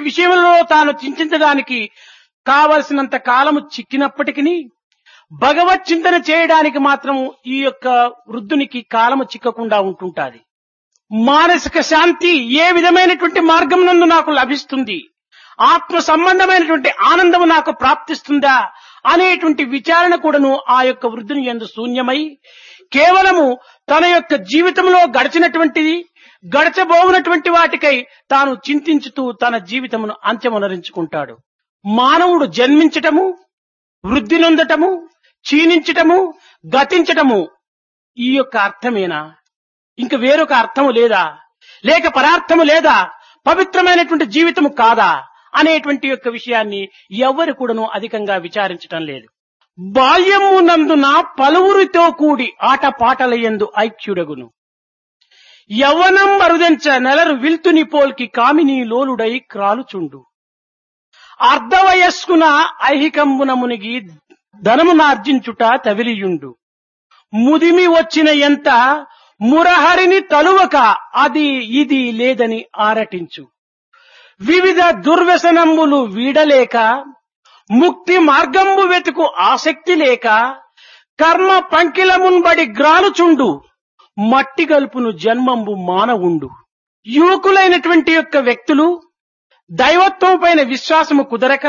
విషయంలో తాను చింతించడానికి కావలసినంత కాలము చిక్కినప్పటికీ భగవత్ చింతన చేయడానికి మాత్రం ఈ యొక్క వృద్ధునికి కాలము చిక్కకుండా ఉంటుంటాది మానసిక శాంతి ఏ విధమైనటువంటి మార్గం నందు నాకు లభిస్తుంది ఆత్మ సంబంధమైనటువంటి ఆనందము నాకు ప్రాప్తిస్తుందా అనేటువంటి విచారణ కూడాను ఆ యొక్క వృద్ధుని ఎందు శూన్యమై కేవలము తన యొక్క జీవితంలో గడిచినటువంటిది గడచబోవునటువంటి వాటికై తాను చింతించుతూ తన జీవితమును అంత్యమునరించుకుంటాడు మానవుడు జన్మించటము వృద్ధి నొందటము క్షీణించటము గతించటము ఈ యొక్క అర్థమేనా ఇంక వేరొక అర్థము లేదా లేక పరార్థము లేదా పవిత్రమైనటువంటి జీవితము కాదా అనేటువంటి యొక్క విషయాన్ని ఎవ్వరు కూడాను అధికంగా విచారించటం లేదు బాల్యము నందున పలువురితో కూడి ఆట పాటలయందు ఐక్యుడగును యవ్వనం మరుదెంచ నెలరు విల్తుని పోల్కి కామిని లోలుడై క్రాలుచుండు అర్ధవయస్కున ఐహికంబున మునిగి ధనమునార్జించుట తవిలియుండు ముదిమి వచ్చిన ఎంత మురహరిని తలువక అది ఇది లేదని ఆరటించు వివిధ దుర్వ్యసనములు వీడలేక ముక్తి మార్గంబు వెతుకు ఆసక్తి లేక కర్మ పంకిలమున్బడి గ్రాలుచుండు మట్టి గల్పును జన్మంబు మానవుండు యువకులైనటువంటి యొక్క వ్యక్తులు దైవత్వం పైన విశ్వాసము కుదరక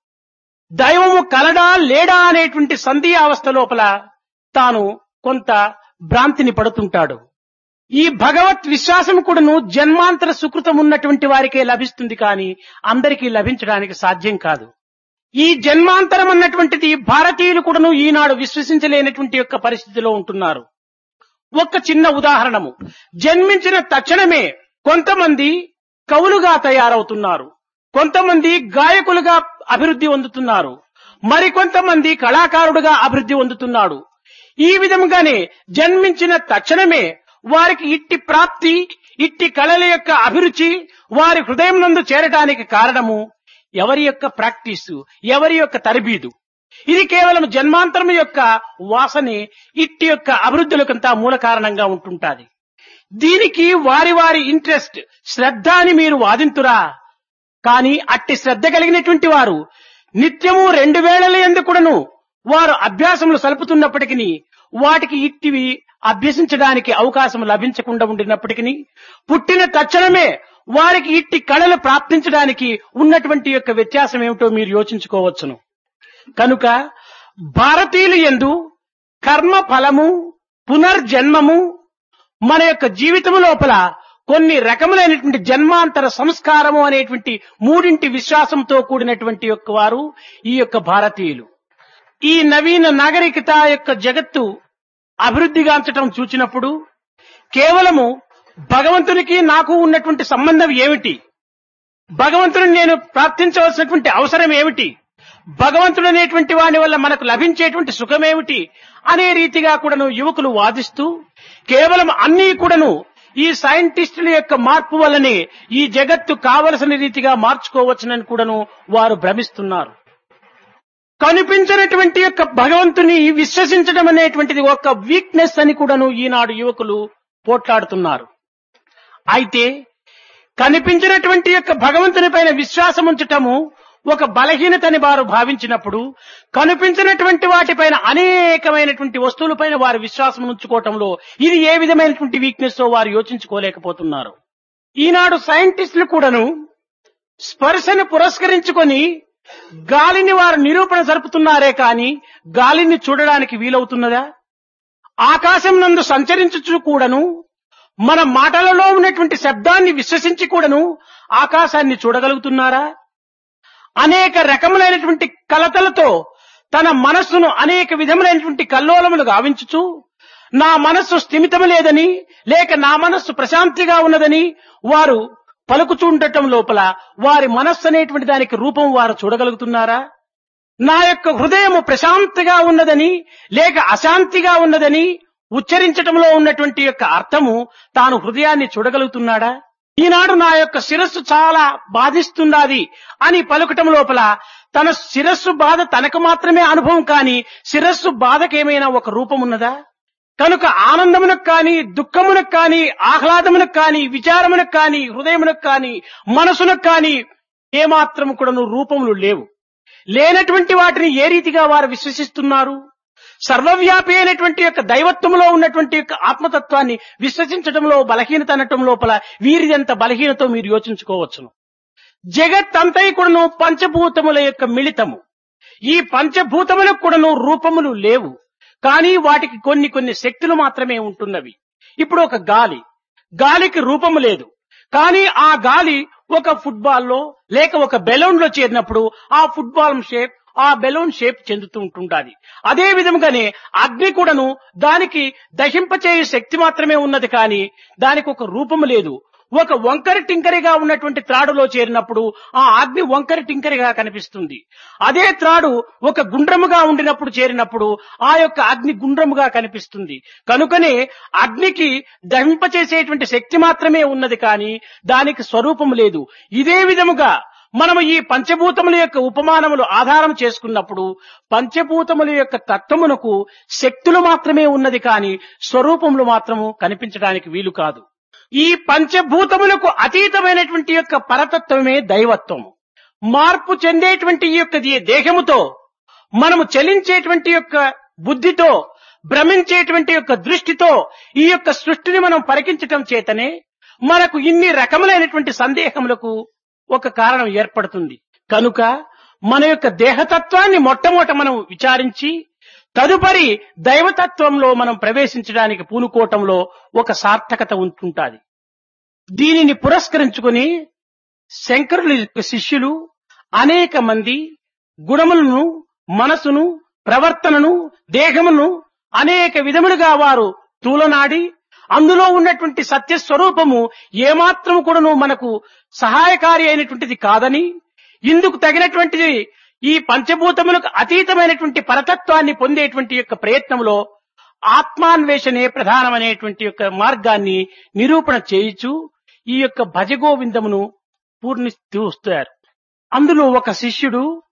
దైవము కలడా లేడా అనేటువంటి సంధియావస్థ లోపల తాను కొంత భ్రాంతిని పడుతుంటాడు ఈ భగవత్ విశ్వాసం కూడాను జన్మాంతర సుకృతం ఉన్నటువంటి వారికే లభిస్తుంది కానీ అందరికీ లభించడానికి సాధ్యం కాదు ఈ జన్మాంతరం అన్నటువంటిది భారతీయులు కూడాను ఈనాడు విశ్వసించలేనటువంటి యొక్క పరిస్థితిలో ఉంటున్నారు ఒక చిన్న ఉదాహరణము జన్మించిన తక్షణమే కొంతమంది కవులుగా తయారవుతున్నారు కొంతమంది గాయకులుగా అభివృద్ధి పొందుతున్నారు మరికొంతమంది కళాకారుడుగా అభివృద్ధి పొందుతున్నాడు ఈ విధంగానే జన్మించిన తక్షణమే వారికి ఇట్టి ప్రాప్తి ఇట్టి కళల యొక్క అభిరుచి వారి హృదయం నందు చేరటానికి కారణము ఎవరి యొక్క ప్రాక్టీసు ఎవరి యొక్క తరబీదు ఇది కేవలం జన్మాంతరం యొక్క వాసనే ఇట్టి యొక్క అభివృద్ధులకంతా మూల కారణంగా ఉంటుంటాది దీనికి వారి వారి ఇంట్రెస్ట్ శ్రద్ధ అని మీరు వాదింతురా కానీ అట్టి శ్రద్ధ కలిగినటువంటి వారు నిత్యము రెండు వేళల ఎందుకుడను వారు అభ్యాసములు సలుపుతున్నప్పటికీ వాటికి ఇట్టివి అభ్యసించడానికి అవకాశం లభించకుండా ఉండినప్పటికీ పుట్టిన తక్షణమే వారికి ఇట్టి కళలు ప్రాప్తించడానికి ఉన్నటువంటి యొక్క వ్యత్యాసం ఏమిటో మీరు యోచించుకోవచ్చును కనుక భారతీయులు ఎందు కర్మ ఫలము పునర్జన్మము మన యొక్క జీవితము లోపల కొన్ని రకములైనటువంటి జన్మాంతర సంస్కారము అనేటువంటి మూడింటి విశ్వాసంతో కూడినటువంటి యొక్క వారు ఈ యొక్క భారతీయులు ఈ నవీన నాగరికత యొక్క జగత్తు అభివృద్ధిగాంచటం చూచినప్పుడు కేవలము భగవంతునికి నాకు ఉన్నటువంటి సంబంధం ఏమిటి భగవంతుని నేను ప్రార్థించవలసినటువంటి అవసరం ఏమిటి భగవంతుడు అనేటువంటి వాని వల్ల మనకు లభించేటువంటి సుఖమేమిటి అనే రీతిగా కూడాను యువకులు వాదిస్తూ కేవలం అన్నీ కూడాను ఈ సైంటిస్టుల యొక్క మార్పు వల్లనే ఈ జగత్తు కావలసిన రీతిగా మార్చుకోవచ్చునని కూడాను వారు భ్రమిస్తున్నారు కనిపించినటువంటి యొక్క భగవంతుని విశ్వసించడం అనేటువంటిది ఒక వీక్నెస్ అని కూడాను ఈనాడు యువకులు పోట్లాడుతున్నారు అయితే కనిపించినటువంటి యొక్క భగవంతుని పైన విశ్వాసం ఉంచటము ఒక బలహీనతని వారు భావించినప్పుడు కనిపించినటువంటి వాటిపైన అనేకమైనటువంటి వస్తువులపైన వారు విశ్వాసం ఉంచుకోవటంలో ఇది ఏ విధమైనటువంటి వీక్నెస్ వారు యోచించుకోలేకపోతున్నారు ఈనాడు సైంటిస్టులు కూడాను స్పర్శను పురస్కరించుకొని గాలిని వారు నిరూపణ జరుపుతున్నారే కాని గాలిని చూడడానికి వీలవుతున్నదా ఆకాశం నందు సంచరించుచు కూడాను మన మాటలలో ఉన్నటువంటి శబ్దాన్ని విశ్వసించి కూడాను ఆకాశాన్ని చూడగలుగుతున్నారా అనేక రకములైనటువంటి కలతలతో తన మనస్సును అనేక విధములైనటువంటి కల్లోలములు గావించుచు నా మనస్సు స్థిమితము లేదని లేక నా మనస్సు ప్రశాంతిగా ఉన్నదని వారు పలుకుచుండటం లోపల వారి మనస్సు అనేటువంటి దానికి రూపం వారు చూడగలుగుతున్నారా నా యొక్క హృదయము ప్రశాంతిగా ఉన్నదని లేక అశాంతిగా ఉన్నదని ఉచ్చరించటంలో ఉన్నటువంటి యొక్క అర్థము తాను హృదయాన్ని చూడగలుగుతున్నాడా ఈనాడు నా యొక్క శిరస్సు చాలా బాధిస్తున్నది అని పలుకటం లోపల తన శిరస్సు బాధ తనకు మాత్రమే అనుభవం కాని శిరస్సు బాధకేమైనా ఒక రూపం ఉన్నదా కనుక ఆనందమునకు కాని దుఃఖమునకు కాని ఆహ్లాదమునకు కాని విచారమునకు కాని హృదయమునకు కాని మనసునకు కాని ఏమాత్రం కూడాను రూపములు లేవు లేనటువంటి వాటిని ఏ రీతిగా వారు విశ్వసిస్తున్నారు సర్వవ్యాపి అయినటువంటి యొక్క దైవత్వంలో ఉన్నటువంటి యొక్క ఆత్మతత్వాన్ని విశ్వసించడంలో బలహీనత అనటం లోపల వీరిదంత బలహీనతో మీరు యోచించుకోవచ్చును జగత్ అంతయి కూడాను పంచభూతముల యొక్క మిళితము ఈ పంచభూతములకు కూడాను రూపములు లేవు కానీ వాటికి కొన్ని కొన్ని శక్తులు మాత్రమే ఉంటున్నవి ఇప్పుడు ఒక గాలి గాలికి రూపము లేదు కానీ ఆ గాలి ఒక ఫుట్బాల్లో లేక ఒక బెలూన్ లో చేరినప్పుడు ఆ ఫుట్బాల్ షేప్ ఆ బెలూన్ షేప్ చెందుతూ ఉంటుండాలి అదే విధముగానే అగ్ని కూడాను దానికి దహింపచేయ శక్తి మాత్రమే ఉన్నది కానీ దానికి ఒక రూపము లేదు ఒక వంకర టింకరిగా ఉన్నటువంటి త్రాడులో చేరినప్పుడు ఆ అగ్ని వంకర టింకరిగా కనిపిస్తుంది అదే త్రాడు ఒక గుండ్రముగా ఉండినప్పుడు చేరినప్పుడు ఆ యొక్క అగ్ని గుండ్రముగా కనిపిస్తుంది కనుకనే అగ్నికి దహింపచేసేటువంటి శక్తి మాత్రమే ఉన్నది కానీ దానికి స్వరూపం లేదు ఇదే విధముగా మనము ఈ పంచభూతముల యొక్క ఉపమానములు ఆధారం చేసుకున్నప్పుడు పంచభూతముల యొక్క తత్వమునకు శక్తులు మాత్రమే ఉన్నది కానీ స్వరూపములు మాత్రము కనిపించడానికి వీలు కాదు ఈ పంచభూతములకు అతీతమైనటువంటి యొక్క పరతత్వమే దైవత్వము మార్పు చెందేటువంటి ఈ యొక్క ఈ దేహముతో మనము చలించేటువంటి యొక్క బుద్ధితో భ్రమించేటువంటి యొక్క దృష్టితో ఈ యొక్క సృష్టిని మనం పరికించటం చేతనే మనకు ఇన్ని రకములైనటువంటి సందేహములకు ఒక కారణం ఏర్పడుతుంది కనుక మన యొక్క దేహతత్వాన్ని మొట్టమొదట మనం విచారించి తదుపరి దైవతత్వంలో మనం ప్రవేశించడానికి పూనుకోవటంలో ఒక సార్థకత ఉంటుంటాది దీనిని పురస్కరించుకుని శంకరుల యొక్క శిష్యులు అనేక మంది గుణములను మనసును ప్రవర్తనను దేహమును అనేక విధములుగా వారు తూలనాడి అందులో ఉన్నటువంటి సత్యస్వరూపము ఏమాత్రము కూడాను మనకు సహాయకారి అయినటువంటిది కాదని ఇందుకు తగినటువంటిది ఈ పంచభూతములకు అతీతమైనటువంటి పరతత్వాన్ని పొందేటువంటి యొక్క ప్రయత్నంలో ఆత్మాన్వేషణే ప్రధానమైనటువంటి యొక్క మార్గాన్ని నిరూపణ చేయిచు ఈ యొక్క భజగోవిందమును పూర్ణిస్తూ వస్తారు అందులో ఒక శిష్యుడు